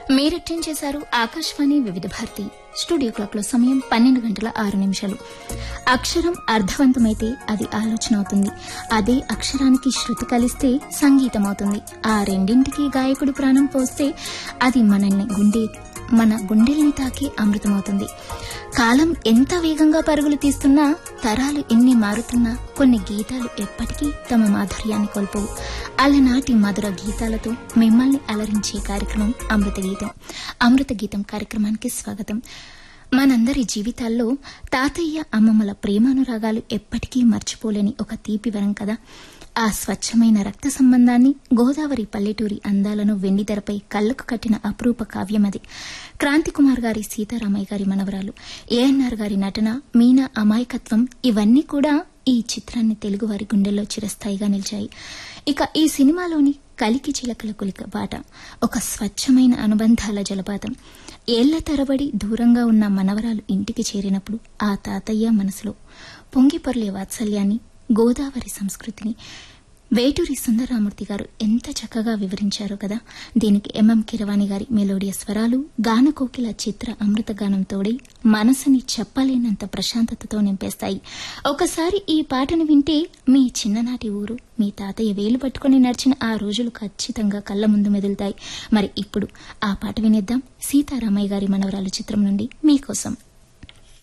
మీరెట్టేం చేశారు ఆకాశవాణి వివిధ Bharati studio clock లో సమయం పన్నెండు గంటల ఆరు నిమిషాలు అక్షరం అర్థవంతమైతే అది ఆలోచన అవుతుంది అదే అక్షరానికి శృతి కలిస్తే సంగీతం అవుతుంది ఆ రెండింటికి గాయకుడు ప్రాణం పోస్తే అది మనల్ని గుండె మన గుండెల్ని తాకి అమృతమవుతుంది కాలం ఎంత వేగంగా పరుగులు తీస్తున్నా తరాలు ఎన్ని మారుతున్నా కొన్ని గీతాలు ఎప్పటికీ తమ మాధుర్యాన్ని కోల్పోవు అలనాటి మధుర గీతాలతో మిమ్మల్ని అలరించే కార్యక్రమం అమృత గీతం అమృత గీతం కార్యక్రమానికి స్వాగతం మనందరి జీవితాల్లో తాతయ్య అమ్మమ్మల ప్రేమానురాగాలు ఎప్పటికీ మర్చిపోలేని ఒక తీపి వరం కదా ఆ స్వచ్ఛమైన రక్త సంబంధాన్ని గోదావరి పల్లెటూరి అందాలను వెండితెరపై కళ్లకు కట్టిన అపురూప కావ్యం అది క్రాంతికుమార్ గారి సీతారామయ్య గారి మనవరాలు ఏఎన్ఆర్ గారి నటన మీనా అమాయకత్వం ఇవన్నీ కూడా ఈ చిత్రాన్ని తెలుగువారి గుండెల్లో చిరస్థాయిగా నిలిచాయి ఇక ఈ సినిమాలోని కలికి చిలకల కులిక బాట ఒక స్వచ్ఛమైన అనుబంధాల జలపాతం ఏళ్ల తరబడి దూరంగా ఉన్న మనవరాలు ఇంటికి చేరినప్పుడు ఆ తాతయ్య మనసులో పొంగిపొర్లే వాత్సల్యాన్ని గోదావరి సంస్కృతిని వేటూరి సుందరరామూర్తి గారు ఎంత చక్కగా వివరించారో కదా దీనికి ఎంఎం కిరవాణి గారి మెలోడియ స్వరాలు గానకోకిల చిత్ర అమృత గానం తోడై మనసుని చెప్పలేనంత ప్రశాంతతతో నింపేస్తాయి ఒకసారి ఈ పాటను వింటే మీ చిన్ననాటి ఊరు మీ తాతయ్య వేలు పట్టుకుని నడిచిన ఆ రోజులు ఖచ్చితంగా కళ్ళ ముందు మెదులుతాయి మరి ఇప్పుడు ఆ పాట వినేద్దాం సీతారామయ్య గారి మనవరాలు చిత్రం నుండి మీకోసం